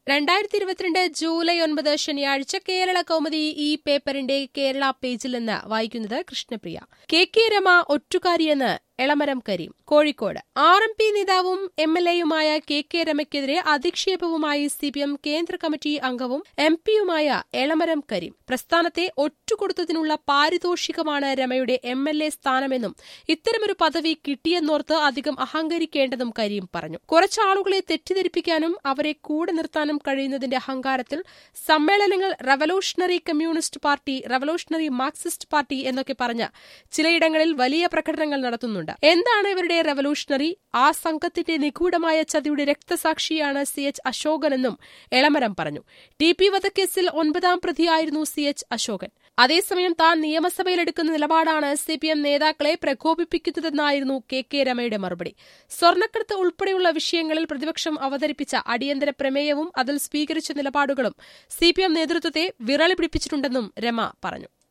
രണ്ടായിരത്തി ഇരുപത്തിരണ്ട് ജൂലൈ ഒൻപത് ശനിയാഴ്ച കേരള കൗമുദി ഈ പേപ്പറിന്റെ കേരള പേജിൽ നിന്ന് വായിക്കുന്നത് കൃഷ്ണപ്രിയ കെ കെ രമ ഒറ്റുകാരിയെന്ന് Elamaram Kareem Kozhikode R M P നേതാവും എം എൽ എയുമായ കെ കെ രമയ്ക്കെതിരെ അധിക്ഷേപവുമായി സി പി എം കേന്ദ്ര കമ്മിറ്റി അംഗവും എം പിയുമായ എളമരം കരീം പ്രസ്ഥാനത്തെ ഒറ്റുകൊടുത്തതിനുള്ള പാരിതോഷികമാണ് രമയുടെ എം എൽ എ സ്ഥാനമെന്നും ഇത്തരമൊരു പദവി കിട്ടിയെന്നോർത്ത് അധികം അഹങ്കരിക്കേണ്ടെന്നും കരീം പറഞ്ഞു കുറച്ചാളുകളെ തെറ്റിദ്ധരിപ്പിക്കാനും അവരെ കൂടെ നിർത്താനും കഴിയുന്നതിന്റെ അഹങ്കാരത്തിൽ സമ്മേളനങ്ങൾ revolutionary communist party revolutionary Marxist party എന്നൊക്കെ പറഞ്ഞ് ചിലയിടങ്ങളിൽ വലിയ പ്രകടനങ്ങൾ നടത്തുന്നുണ്ട് എന്താണ് ഇവരുടെ റവല്യൂഷണറി ആ സംഘത്തിന്റെ നിഗൂഢമായ ചതിയുടെ രക്തസാക്ഷിയാണ് സി എച്ച് അശോകനെന്നും എളമരം പറഞ്ഞു ടി പി വധക്കേസിൽ ഒൻപതാം പ്രതിയായിരുന്നു സി എച്ച് അശോകൻ അതേസമയം താൻ നിയമസഭയിലെടുക്കുന്ന നിലപാടാണ് സി പി എം നേതാക്കളെ പ്രകോപിപ്പിക്കുന്നതെന്നായിരുന്നു കെ കെ രമയുടെ മറുപടി സ്വർണ്ണക്കടത്ത് ഉൾപ്പെടെയുള്ള വിഷയങ്ങളിൽ പ്രതിപക്ഷം അവതരിപ്പിച്ച അടിയന്തര പ്രമേയവും അതിൽ സ്വീകരിച്ച നിലപാടുകളും സി പി എം നേതൃത്വത്തെ വിറളി പിടിപ്പിച്ചിട്ടുണ്ടെന്നും രമ പറഞ്ഞു